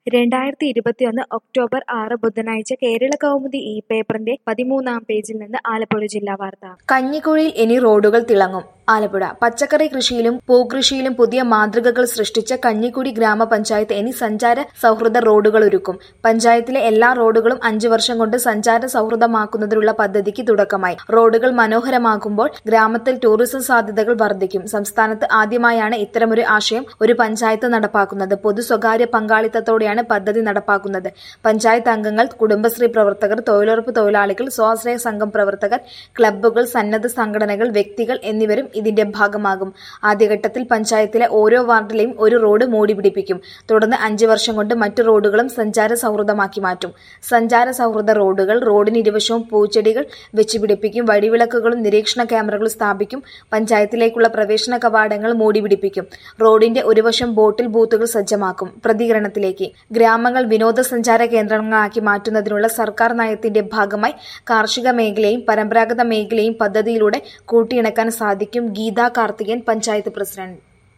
രണ്ടായിരത്തി ഇരുപത്തിയൊന്ന് ഒക്ടോബർ ആറ് ബുധനാഴ്ച കേരള കൗമുദി ഈ പേപ്പറിന്റെ പതിമൂന്നാം പേജിൽ നിന്ന് ആലപ്പുഴ ജില്ലാ വാർത്ത കഞ്ഞിക്കുഴിയിൽ ഇനി റോഡുകൾ തിളങ്ങും ആലപ്പുഴ പച്ചക്കറി കൃഷിയിലും പൂക്കൃഷിയിലും പുതിയ മാതൃകകൾ സൃഷ്ടിച്ച കഞ്ഞിക്കുഴി ഗ്രാമപഞ്ചായത്ത് ഇനി സഞ്ചാര സൗഹൃദ റോഡുകൾ ഒരുക്കും പഞ്ചായത്തിലെ എല്ലാ റോഡുകളും അഞ്ചു വർഷം കൊണ്ട് സഞ്ചാര സൗഹൃദമാക്കുന്നതിനുള്ള പദ്ധതിക്ക് തുടക്കമായി റോഡുകൾ മനോഹരമാകുമ്പോൾ ഗ്രാമത്തിൽ ടൂറിസം സാധ്യതകൾ വർദ്ധിക്കും സംസ്ഥാനത്ത് ആദ്യമായാണ് ഇത്തരമൊരു ആശയം ഒരു പഞ്ചായത്ത് നടപ്പാക്കുന്നത് പൊതു സ്വകാര്യ പങ്കാളിത്തത്തോടെയാണ് പദ്ധതി നടപ്പാക്കുന്നത് പഞ്ചായത്ത് അംഗങ്ങൾ കുടുംബശ്രീ പ്രവർത്തകർ തൊഴിലുറപ്പ് തൊഴിലാളികൾ സ്വാശ്രയ സംഘം പ്രവർത്തകർ ക്ലബ്ബുകൾ സന്നദ്ധ സംഘടനകൾ വ്യക്തികൾ എന്നിവരും ഇതിന്റെ ഭാഗമാകും ആദ്യഘട്ടത്തിൽ പഞ്ചായത്തിലെ ഓരോ വാർഡിലെയും ഒരു റോഡ് മോടി പിടിപ്പിക്കും തുടർന്ന് അഞ്ച് വർഷം കൊണ്ട് മറ്റു റോഡുകളും സഞ്ചാര സൗഹൃദമാക്കി മാറ്റും സഞ്ചാര സൗഹൃദ റോഡുകൾ റോഡിന് ഇരുവശവും പൂച്ചെടികൾ വെച്ച് പിടിപ്പിക്കും വഴിവിളക്കുകളും നിരീക്ഷണ ക്യാമറകളും സ്ഥാപിക്കും പഞ്ചായത്തിലേക്കുള്ള പ്രവേശന കവാടങ്ങൾ മോടി പിടിപ്പിക്കും റോഡിന്റെ ഒരു വശം ബോട്ടിൽ ബൂത്തുകൾ സജ്ജമാക്കും പ്രതികരണത്തിലേക്ക് ഗ്രാമങ്ങൾ വിനോദസഞ്ചാര കേന്ദ്രങ്ങളാക്കി മാറ്റുന്നതിനുള്ള സർക്കാർ നയത്തിന്റെ ഭാഗമായി കാർഷിക മേഖലയും പരമ്പരാഗത മേഖലയും പദ്ധതിയിലൂടെ കൂട്ടിയിണക്കാൻ സാധിക്കും ഗീതാ കാർത്തികൻ പഞ്ചായത്ത് പ്രസിഡന്റ്